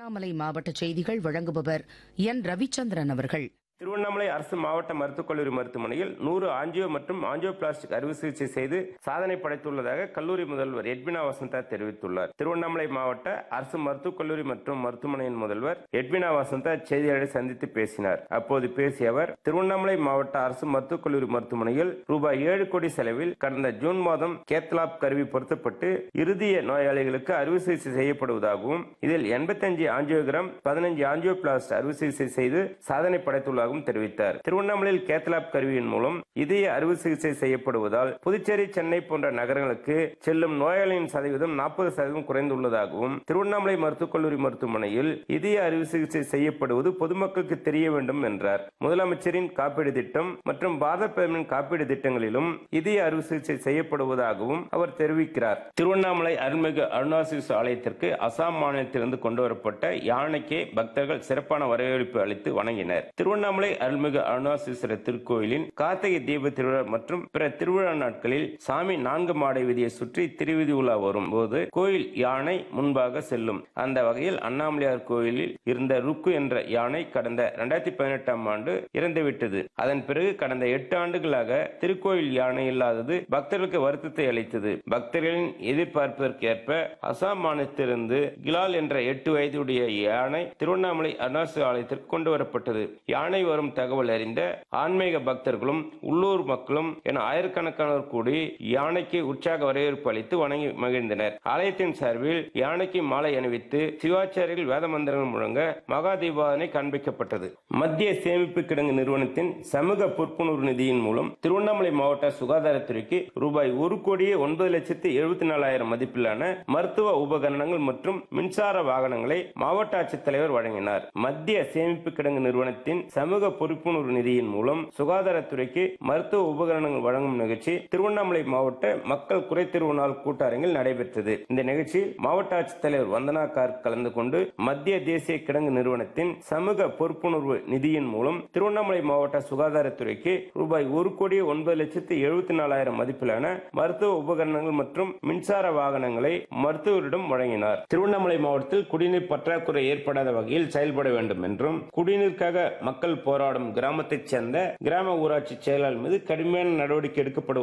திருவண்ணாமலை மாவட்ட செய்திகள் வழங்குபவர் என் ரவிச்சந்திரன் அவர்கள் திருவண்ணாமலை அரசு மாவட்ட மருத்துவக் கல்லூரி மருத்துவமனையில் நூறு ஆஞ்சியோ மற்றும் ஆஞ்சியோ பிளாஸ்டிக் அறுவை சிகிச்சை செய்து சாதனை படைத்துள்ளதாக கல்லூரி முதல்வர் எட்வினா வசந்தா தெரிவித்துள்ளார் திருவண்ணாமலை மாவட்ட அரசு மருத்துவக் கல்லூரி மற்றும் மருத்துவமனையின் முதல்வர் எட்வினா வசந்தா செய்தியாளரை சந்தித்து பேசினார் அப்போது பேசிய அவர் திருவண்ணாமலை மாவட்ட அரசு மருத்துவக் கல்லூரி மருத்துவமனையில் ரூபாய் ஏழு கோடி செலவில் கடந்த ஜூன் மாதம் கேத்லாப் கருவி பொருத்தப்பட்டு இறுதிய நோயாளிகளுக்கு அறுவை சிகிச்சை செய்யப்படுவதாகவும் இதில் எண்பத்தஞ்சு ஆஞ்சியோகிராம் பதினஞ்சு ஆஞ்சியோ பிளாஸ்ட் அறுவை சிகிச்சை செய்து சாதனை படைத்துள்ளதாகவும் தெரிவித்தார் திருவண்ணாமலையில் கேத்லாப் கருவியின் மூலம் இதய அறுவை சிகிச்சை செய்யப்படுவதால் புதுச்சேரி சென்னை போன்ற நகரங்களுக்கு செல்லும் நோயாளியின் சதவீதம் நாற்பது சதவீதம் குறைந்துள்ளதாகவும் திருவண்ணாமலை மருத்துவக் கல்லூரி மருத்துவமனையில் இதய அறுவை சிகிச்சை செய்யப்படுவது பொதுமக்களுக்கு தெரிய வேண்டும் என்றார் முதலமைச்சரின் காப்பீடு திட்டம் மற்றும் பாரத பிரதமரின் காப்பீடு திட்டங்களிலும் இதய அறுவை சிகிச்சை செய்யப்படுவதாகவும் அவர் தெரிவிக்கிறார் திருவண்ணாமலை அருள்மிகு அருணாசிஸ் ஆலயத்திற்கு அசாம் மாநிலத்திலிருந்து கொண்டு வரப்பட்ட யானைக்கு பக்தர்கள் சிறப்பான வரவேற்பு அளித்து வணங்கினர் திருவண்ணாமலை அருள்மிகு அருணாசீஸ்வரர் திருக்கோயிலின் கார்த்திகை தீப திருவிழா மற்றும் பிற திருவிழா நாட்களில் சாமி நான்கு மாடை வீதியை சுற்றி திருவிதி உலா வரும் போது கோயில் யானை முன்பாக செல்லும் அந்த வகையில் அண்ணாமலையார் கோயிலில் இருந்த ருக்கு என்ற யானை கடந்த இரண்டாயிரத்தி பதினெட்டாம் ஆண்டு இறந்துவிட்டது அதன் பிறகு கடந்த எட்டு ஆண்டுகளாக திருக்கோயில் யானை இல்லாதது பக்தர்களுக்கு வருத்தத்தை அளித்தது பக்தர்களின் எதிர்பார்ப்பதற்கு ஏற்ப அசாம் மாநிலத்திலிருந்து கிலால் என்ற எட்டு வயதுடைய யானை திருவண்ணாமலை அருணாசல ஆலயத்திற்கு கொண்டு வரப்பட்டது யானை வரும் தகவல் அறிந்த ஆன்மீக பக்தர்களும் உள்ளூர் மக்களும் என ஆயிரக்கணக்கானோர் கூடி யானைக்கு உற்சாக வரவேற்பு அளித்து வணங்கி மகிழ்ந்தனர் ஆலயத்தின் சார்பில் யானைக்கு மாலை அணிவித்து சிவாச்சாரியில் வேத மந்திரங்கள் முழங்க மகா தீபாவனை காண்பிக்கப்பட்டது மத்திய சேமிப்பு கிடங்கு நிறுவனத்தின் சமூக பொறுப்புணர்வு நிதியின் மூலம் திருவண்ணாமலை மாவட்ட சுகாதாரத்துறைக்கு ரூபாய் ஒரு கோடியே ஒன்பது லட்சத்து எழுபத்தி நாலாயிரம் மதிப்பிலான மருத்துவ உபகரணங்கள் மற்றும் மின்சார வாகனங்களை மாவட்ட ஆட்சித்தலைவர் வழங்கினார் மத்திய சேமிப்பு கிடங்கு நிறுவனத்தின் சமூக பொறுப்புணர்வு நிதியின் மூலம் சுகாதாரத்துறைக்கு மருத்துவ உபகரணங்கள் வழங்கும் நிகழ்ச்சி திருவண்ணாமலை மாவட்ட மக்கள் குறைதீர்வு நாள் கூட்டரங்கில் நடைபெற்றது இந்த நிகழ்ச்சியில் மாவட்ட ஆட்சித்தலைவர் வந்தனா கார்க் கலந்து கொண்டு மத்திய தேசிய கிடங்கு நிறுவனத்தின் சமூக பொறுப்புணர்வு நிதியின் மூலம் திருவண்ணாமலை மாவட்ட சுகாதாரத்துறைக்கு ரூபாய் ஒரு கோடி ஒன்பது லட்சத்து எழுபத்தி நாலாயிரம் மதிப்பிலான மருத்துவ உபகரணங்கள் மற்றும் மின்சார வாகனங்களை மருத்துவரிடம் வழங்கினார் திருவண்ணாமலை மாவட்டத்தில் குடிநீர் பற்றாக்குறை ஏற்படாத வகையில் செயல்பட வேண்டும் என்றும் குடிநீருக்காக மக்கள் போராடும் கிராமத்தைச் சேர்ந்த கிராம ஊராட்சி செயலாளர் மீது கடுமையான நடவடிக்கை எடுக்கப்படுவது